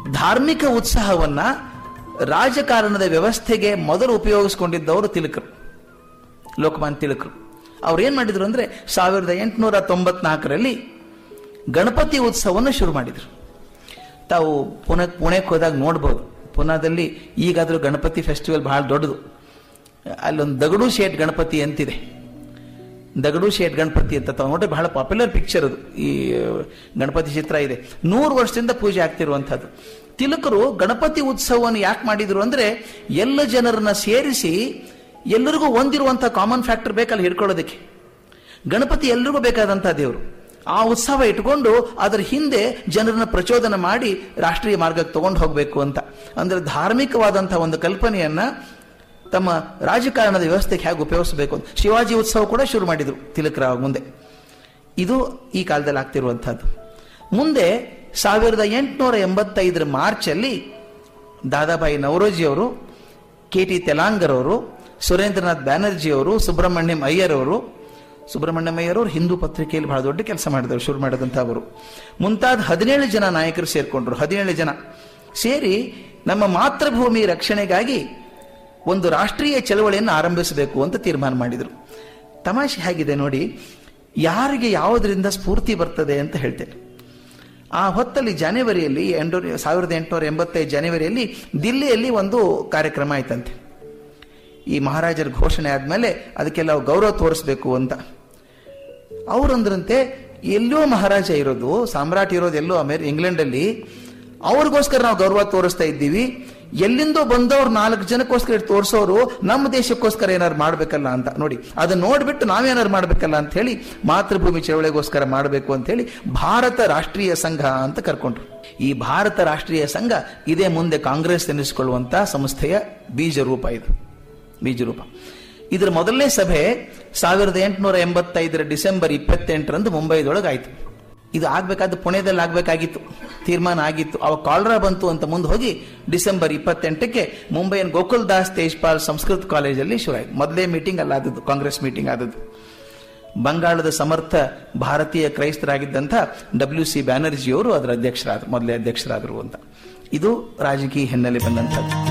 ಧಾರ್ಮಿಕ ಉತ್ಸಾಹವನ್ನ ರಾಜಕಾರಣದ ವ್ಯವಸ್ಥೆಗೆ ಮೊದಲು ಉಪಯೋಗಿಸಿಕೊಂಡಿದ್ದವರು ತಿಲಕರು ಲೋಕಮಾನ್ಯ ತಿಲಕರು ಅವ್ರು ಏನ್ ಮಾಡಿದ್ರು ಅಂದ್ರೆ ಸಾವಿರದ ಎಂಟುನೂರ ತೊಂಬತ್ನಾಲ್ಕರಲ್ಲಿ ಗಣಪತಿ ಉತ್ಸವವನ್ನು ಶುರು ಮಾಡಿದ್ರು ತಾವು ಪುಣೆ ಪುಣೆಗೆ ಹೋದಾಗ ನೋಡ್ಬೋದು ಪುನಾದಲ್ಲಿ ಈಗಾದರೂ ಗಣಪತಿ ಫೆಸ್ಟಿವಲ್ ಬಹಳ ದೊಡ್ಡದು ಅಲ್ಲೊಂದು ದಗಡು ಶೇಟ್ ಗಣಪತಿ ಅಂತಿದೆ ದಗಡು ಶೇಟ್ ಗಣಪತಿ ಅಂತ ತಾವು ನೋಡ್ರಿ ಬಹಳ ಪಾಪ್ಯುಲರ್ ಪಿಕ್ಚರ್ ಅದು ಈ ಗಣಪತಿ ಚಿತ್ರ ಇದೆ ನೂರು ವರ್ಷದಿಂದ ಪೂಜೆ ಆಗ್ತಿರುವಂಥದ್ದು ತಿಲಕರು ಗಣಪತಿ ಉತ್ಸವವನ್ನು ಯಾಕೆ ಮಾಡಿದ್ರು ಅಂದ್ರೆ ಎಲ್ಲ ಜನರನ್ನ ಸೇರಿಸಿ ಎಲ್ಲರಿಗೂ ಒಂದಿರುವಂತಹ ಕಾಮನ್ ಫ್ಯಾಕ್ಟರ್ ಬೇಕಲ್ಲ ಹಿಡ್ಕೊಳ್ಳೋದಕ್ಕೆ ಗಣಪತಿ ಎಲ್ರಿಗೂ ಬೇಕಾದಂತಹ ದೇವರು ಆ ಉತ್ಸವ ಇಟ್ಕೊಂಡು ಅದರ ಹಿಂದೆ ಜನರನ್ನ ಪ್ರಚೋದನೆ ಮಾಡಿ ರಾಷ್ಟ್ರೀಯ ಮಾರ್ಗಕ್ಕೆ ತಗೊಂಡು ಹೋಗಬೇಕು ಅಂತ ಅಂದ್ರೆ ಧಾರ್ಮಿಕವಾದಂತಹ ಒಂದು ಕಲ್ಪನೆಯನ್ನ ತಮ್ಮ ರಾಜಕಾರಣದ ವ್ಯವಸ್ಥೆಗೆ ಹೇಗೆ ಉಪಯೋಗಿಸಬೇಕು ಅಂತ ಶಿವಾಜಿ ಉತ್ಸವ ಕೂಡ ಶುರು ಮಾಡಿದ್ರು ತಿಲಕರ ಮುಂದೆ ಇದು ಈ ಕಾಲದಲ್ಲಿ ಆಗ್ತಿರುವಂತಹದ್ದು ಮುಂದೆ ಸಾವಿರದ ಎಂಟುನೂರ ಎಂಬತ್ತೈದರ ಮಾರ್ಚಲ್ಲಿ ದಾದಾಬಾಯಿ ನವರೋಜಿ ಅವರು ಕೆ ಟಿ ತೆಲಾಂಗರ್ ಅವರು ಸುರೇಂದ್ರನಾಥ್ ಬ್ಯಾನರ್ಜಿ ಅವರು ಸುಬ್ರಹ್ಮಣ್ಯಂ ಅಯ್ಯರ್ ಅವರು ಸುಬ್ರಹ್ಮಣ್ಯಂ ಅಯ್ಯರ್ ಅವರು ಹಿಂದೂ ಪತ್ರಿಕೆಯಲ್ಲಿ ಬಹಳ ದೊಡ್ಡ ಕೆಲಸ ಮಾಡಿದರು ಶುರು ಮಾಡಿದಂಥವರು ಮುಂತಾದ ಹದಿನೇಳು ಜನ ನಾಯಕರು ಸೇರ್ಕೊಂಡ್ರು ಹದಿನೇಳು ಜನ ಸೇರಿ ನಮ್ಮ ಮಾತೃಭೂಮಿ ರಕ್ಷಣೆಗಾಗಿ ಒಂದು ರಾಷ್ಟ್ರೀಯ ಚಳವಳಿಯನ್ನು ಆರಂಭಿಸಬೇಕು ಅಂತ ತೀರ್ಮಾನ ಮಾಡಿದರು ತಮಾಷೆ ಹೇಗಿದೆ ನೋಡಿ ಯಾರಿಗೆ ಯಾವುದರಿಂದ ಸ್ಫೂರ್ತಿ ಬರ್ತದೆ ಅಂತ ಹೇಳ್ತೇನೆ ಆ ಹೊತ್ತಲ್ಲಿ ಜನವರಿಯಲ್ಲಿ ಎಂಟು ಸಾವಿರದ ಎಂಟುನೂರ ಎಂಬತ್ತೈದು ಜನವರಿಯಲ್ಲಿ ದಿಲ್ಲಿಯಲ್ಲಿ ಒಂದು ಕಾರ್ಯಕ್ರಮ ಆಯ್ತಂತೆ ಈ ಮಹಾರಾಜರ ಘೋಷಣೆ ಆದ್ಮೇಲೆ ಅದಕ್ಕೆಲ್ಲ ಗೌರವ ತೋರಿಸ್ಬೇಕು ಅಂತ ಅವರಂದ್ರಂತೆ ಎಲ್ಲೋ ಮಹಾರಾಜ ಇರೋದು ಸಾಮ್ರಾಟ್ ಇರೋದು ಎಲ್ಲೋ ಅಮೇರಿ ಇಂಗ್ಲೆಂಡಲ್ಲಿ ಅವ್ರಿಗೋಸ್ಕರ ನಾವು ಗೌರವ ತೋರಿಸ್ತಾ ಇದ್ದೀವಿ ಎಲ್ಲಿಂದೋ ಬಂದವ್ರು ನಾಲ್ಕು ಜನಕ್ಕೋಸ್ಕರ ತೋರಿಸೋರು ನಮ್ಮ ದೇಶಕ್ಕೋಸ್ಕರ ಏನಾರು ಮಾಡ್ಬೇಕಲ್ಲ ಅಂತ ನೋಡಿ ಅದನ್ನ ನೋಡ್ಬಿಟ್ಟು ನಾವೇನಾರು ಮಾಡ್ಬೇಕಲ್ಲ ಅಂತ ಹೇಳಿ ಮಾತೃಭೂಮಿ ಚಳವಳಿಗೋಸ್ಕರ ಮಾಡಬೇಕು ಅಂತ ಹೇಳಿ ಭಾರತ ರಾಷ್ಟ್ರೀಯ ಸಂಘ ಅಂತ ಕರ್ಕೊಂಡ್ರು ಈ ಭಾರತ ರಾಷ್ಟ್ರೀಯ ಸಂಘ ಇದೇ ಮುಂದೆ ಕಾಂಗ್ರೆಸ್ ಎನಿಸಿಕೊಳ್ಳುವಂತ ಸಂಸ್ಥೆಯ ಬೀಜ ರೂಪ ಇದು ಬೀಜ ರೂಪ ಇದರ ಮೊದಲನೇ ಸಭೆ ಸಾವಿರದ ಎಂಟುನೂರ ಎಂಬತ್ತೈದರ ಡಿಸೆಂಬರ್ ಇಪ್ಪತ್ತೆಂಟರಂದು ಮುಂಬೈದೊಳಗೆ ಆಯ್ತು ಇದು ಆಗ್ಬೇಕಾದ ಪುಣೆದಲ್ಲಿ ಆಗ್ಬೇಕಾಗಿತ್ತು ತೀರ್ಮಾನ ಆಗಿತ್ತು ಅವಾಗ ಕಾಲ್ರಾ ಬಂತು ಅಂತ ಮುಂದೆ ಹೋಗಿ ಡಿಸೆಂಬರ್ ಇಪ್ಪತ್ತೆಂಟಕ್ಕೆ ಮುಂಬೈನ ಗೋಕುಲ್ ದಾಸ್ ತೇಜ್ಪಾಲ್ ಸಂಸ್ಕೃತ ಕಾಲೇಜಲ್ಲಿ ಶುರು ಆಯ್ತು ಮೊದಲೇ ಮೀಟಿಂಗ್ ಅಲ್ಲ ಆದದ್ದು ಕಾಂಗ್ರೆಸ್ ಮೀಟಿಂಗ್ ಆದದ್ದು ಬಂಗಾಳದ ಸಮರ್ಥ ಭಾರತೀಯ ಕ್ರೈಸ್ತರಾಗಿದ್ದಂಥ ಡಬ್ಲ್ಯೂ ಸಿ ಬ್ಯಾನರ್ಜಿಯವರು ಅದರ ಅಧ್ಯಕ್ಷರಾದರು ಮೊದಲೇ ಅಧ್ಯಕ್ಷರಾದರು ಅಂತ ಇದು ರಾಜಕೀಯ ಹಿನ್ನೆಲೆ ಬಂದಂಥದ್ದು